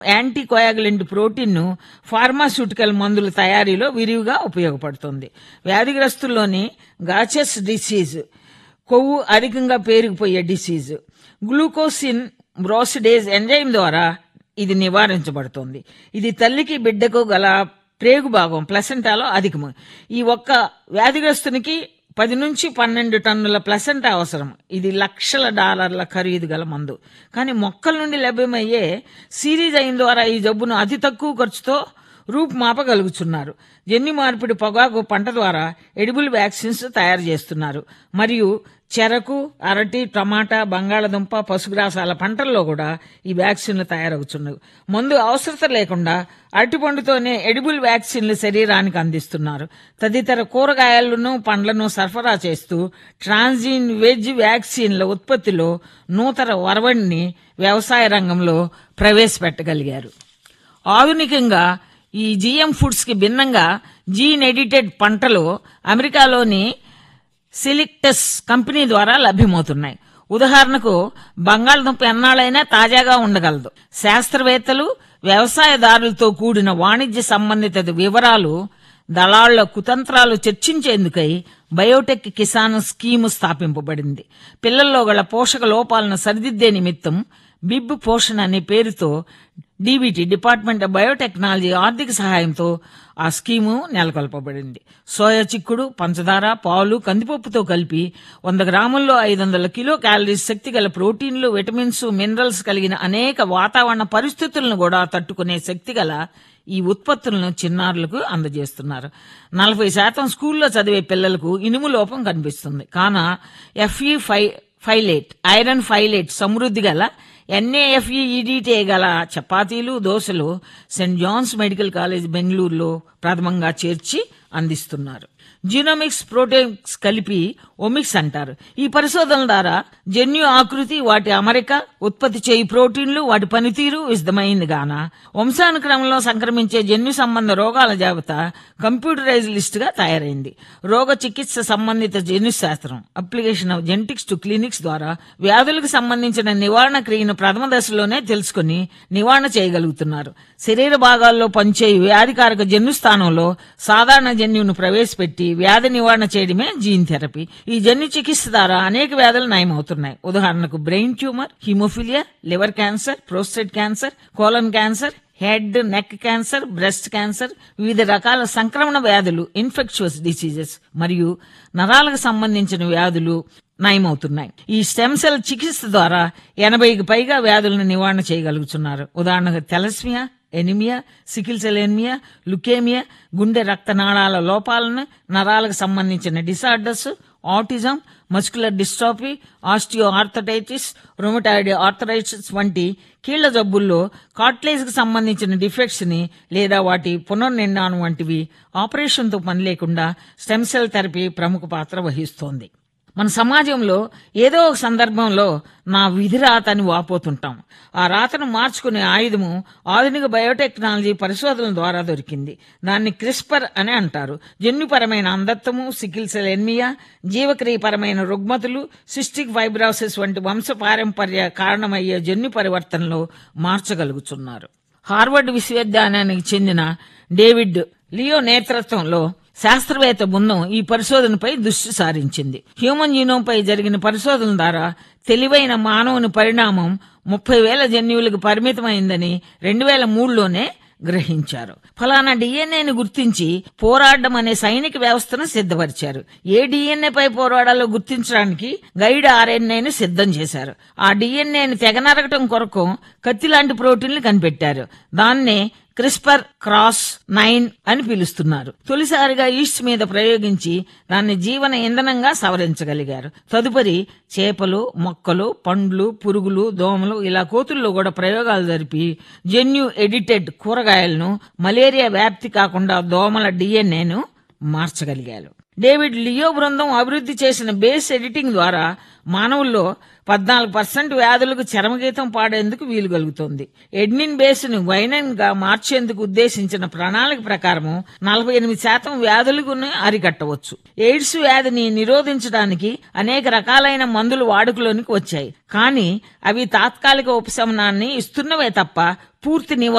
anticoagulant ప్రోటీన్ను pharmaceutical మందుల తయారీలో విరివిగా ఉపయోగపడుతుంది వ్యాధిగ్రస్తుల్లోని గాచెస్ డిసీజ్ కొవ్వు అధికంగా పేరుకుపోయే డిసీజ్ గ్లూకోసిన్ బ్రోసిడేజ్ ఎంజైమ్ ద్వారా ఇది నివారించబడుతుంది ఇది తల్లికి బిడ్డకు గల ప్రేగు భాగం ప్లసెంటాలో అధికము ఈ ఒక్క వ్యాధిగ్రస్తునికి పది నుంచి పన్నెండు టన్నుల ప్లసెంటా అవసరం ఇది లక్షల డాలర్ల ఖరీదు గల మందు కానీ మొక్కల నుండి లభ్యమయ్యే సిరీజ్ అయిన ద్వారా ఈ జబ్బును అతి తక్కువ ఖర్చుతో రూపుమాపగలుగుతున్నారు జన్యు మార్పిడి పొగాకు పంట ద్వారా ఎడిబుల్ వ్యాక్సిన్స్ తయారు చేస్తున్నారు మరియు చెరకు అరటి టమాటా బంగాళదుంప పసుగ్రాసాల పంటల్లో కూడా ఈ వ్యాక్సిన్లు తయారవుతున్నాయి మందు అవసరత లేకుండా అరటిపండుతోనే ఎడిబుల్ వ్యాక్సిన్లు శరీరానికి అందిస్తున్నారు తదితర కూరగాయలను పండ్లను సరఫరా చేస్తూ ట్రాన్జీన్ వెజ్ వ్యాక్సిన్ల ఉత్పత్తిలో నూతన వరవడిని వ్యవసాయ రంగంలో ప్రవేశపెట్టగలిగారు ఆధునికంగా ఈ జిఎం ఫుడ్స్ కి భిన్నంగా జీన్ ఎడిటెడ్ పంటలు అమెరికాలోని సిలిక్టస్ కంపెనీ ద్వారా లభ్యమవుతున్నాయి ఉదాహరణకు బంగాళదుంప ఎన్నాళ్ళైనా తాజాగా ఉండగలదు శాస్త్రవేత్తలు వ్యవసాయదారులతో కూడిన వాణిజ్య సంబంధిత వివరాలు దళాళ్ల కుతంత్రాలు చర్చించేందుకై బయోటెక్ కిసాన్ స్కీము స్థాపింపబడింది పిల్లల్లో గల పోషక లోపాలను సరిదిద్దే నిమిత్తం బిబ్ పోషణ్ అనే పేరుతో డీబీటీ డిపార్ట్మెంట్ ఆఫ్ బయోటెక్నాలజీ ఆర్థిక సహాయంతో ఆ స్కీము నెలకొల్పబడింది సోయా చిక్కుడు పంచదార పాలు కందిపప్పుతో కలిపి వంద గ్రాముల్లో ఐదు వందల కిలో క్యాలరీస్ శక్తి గల ప్రోటీన్లు విటమిన్స్ మినరల్స్ కలిగిన అనేక వాతావరణ పరిస్థితులను కూడా తట్టుకునే శక్తి గల ఈ ఉత్పత్తులను చిన్నారులకు అందజేస్తున్నారు నలభై శాతం స్కూల్లో చదివే పిల్లలకు ఇనుము లోపం కనిపిస్తుంది కాన ఎఫ్ఈ ఫై ఫైలేట్ ఐరన్ ఫైలేట్ సమృద్ధి గల ఎన్ఏఎఫ్ఈఈడిటే గల చపాతీలు దోశలు సెయింట్ జాన్స్ మెడికల్ కాలేజ్ బెంగళూరులో ప్రథమంగా చేర్చి అందిస్తున్నారు జీనోమిక్స్ ప్రోటీన్స్ కలిపి ఒమిక్స్ అంటారు ఈ పరిశోధనల ద్వారా జన్యు ఆకృతి వాటి అమరిక ఉత్పత్తి చేయి ప్రోటీన్లు వాటి పనితీరు విశదమైంది గాన వంశానుక్రమంలో సంక్రమించే జన్యు సంబంధ రోగాల జాబితా కంప్యూటరైజ్ లిస్ట్ గా తయారైంది రోగ చికిత్స సంబంధిత జన్యు శాస్త్రం application of genetics to clinics ద్వారా వ్యాధులకు సంబంధించిన నివారణ క్రియను ప్రథమ దశలోనే తెలుసుకుని నివారణ చేయగలుగుతున్నారు శరీర భాగాల్లో పనిచేయు వ్యాధికారక జన్యు స్థానంలో సాధారణ జన్యువును ప్రవేశపెట్టి వ్యాధి నివారణ చేయడమే జీన్ థెరపీ ఈ జన్యు చికిత్స ద్వారా అనేక వ్యాధులు నయమవుతున్నాయి ఉదాహరణకు brain tumour haemophilia liver cancer prostate cancer colon cancer head neck cancer breast cancer వివిధ రకాల సంక్రమణ వ్యాధులు ఇన్ఫెక్షువస్ డిసీజెస్ మరియు నరాలకు సంబంధించిన వ్యాధులు నయమవుతున్నాయి ఈ స్టెమ్ సెల్ చికిత్స ద్వారా ఎనభైకి పైగా వ్యాధులను నివారణ చేయగలుగుతున్నారు ఉదాహరణకు thalassemia anaemia sickle cell anaemia leukaemia గుండె రక్తనాళాల లోపాలను నరాలకు సంబంధించిన disorders autism muscular dystrophy osteoarthritis rheumatoid arthritis వంటి కీళ్ల జబ్బుల్లో కార్ట్లేజ్ కు సంబంధించిన డిఫెక్ట్స్ ని లేదా వాటి పునర్నిర్మాణం వంటివి ఆపరేషన్తో పని లేకుండా స్టెమ్ సెల్ థెరపీ ప్రముఖ పాత్ర వహిస్తోంది మన సమాజంలో ఏదో ఒక సందర్భంలో నా విధి రాత అని వాపోతుంటాం ఆ రాతను మార్చుకునే ఆయుధము ఆధునిక బయోటెక్నాలజీ పరిశోధనల ద్వారా దొరికింది దాన్ని క్రిస్పర్ అని అంటారు జన్యుపరమైన అంధత్వము సికిల్ సెల్ ఎన్మియా జీవక్రియపరమైన రుగ్మతులు సిస్టిక్ ఫైబ్రాసిస్ వంటి వంశ పారంపర్య కారణమయ్యే జన్యు పరివర్తనలో మార్చగలుగుతున్నారు హార్వర్డ్ విశ్వవిద్యాలయానికి చెందిన డేవిడ్ లియో నేతృత్వంలో శాస్త్రవేత్త బృందం ఈ పరిశోధనపై దృష్టి సారించింది హ్యూమన్ జీనోమ్ పై జరిగిన పరిశోధన ద్వారా తెలివైన మానవుని పరిణామం ముప్పై వేల జన్యువులకు పరిమితమైందని రెండు వేల మూడులోనే గ్రహించారు ఫలానా డిఎన్ఏని గుర్తించి పోరాడడం అనే సైనిక వ్యవస్థను సిద్ధపరిచారు ఏ డిఎన్ఏ పై పోరాడాలో గుర్తించడానికి గైడ్ ఆర్ఎన్ఏని సిద్ధం చేశారు ఆ డిఎన్ఏని తెగనరగటం కొరకు కత్తి లాంటి ప్రోటీన్లు కనిపెట్టారు దాన్నే క్రిస్పర్ క్రాస్ నైన్ అని పిలుస్తున్నారు తొలిసారిగా ఈస్ట్ మీద ప్రయోగించి దాన్ని జీవన ఇంధనంగా సవరించగలిగారు తదుపరి చేపలు మొక్కలు పండ్లు పురుగులు దోమలు ఇలా కోతుల్లో కూడా ప్రయోగాలు జరిపి జన్యు ఎడిటెడ్ కూరగాయలను మలేరియా వ్యాప్తి కాకుండా దోమల డిఎన్ఏను మార్చగలిగారు డేవిడ్ లియో బృందం అభివృద్ధి చేసిన బేస్ ఎడిటింగ్ ద్వారా మానవుల్లో పద్నాలుగు పర్సెంట్ వ్యాధులకు చరమగీతం పాడేందుకు వీలు కలుగుతుంది ఎడ్నిన్ బేస్ను వైనన్ గా మార్చేందుకు ఉద్దేశించిన ప్రణాళిక ప్రకారము నలభై ఎనిమిది శాతం వ్యాధులకు అరికట్టవచ్చు ఎయిడ్స్ వ్యాధిని నిరోధించడానికి అనేక రకాలైన మందులు వాడుకలోనికి వచ్చాయి కానీ అవి తాత్కాలిక ఉపశమనాన్ని ఇస్తున్నవే తప్ప పూర్తి నివారణ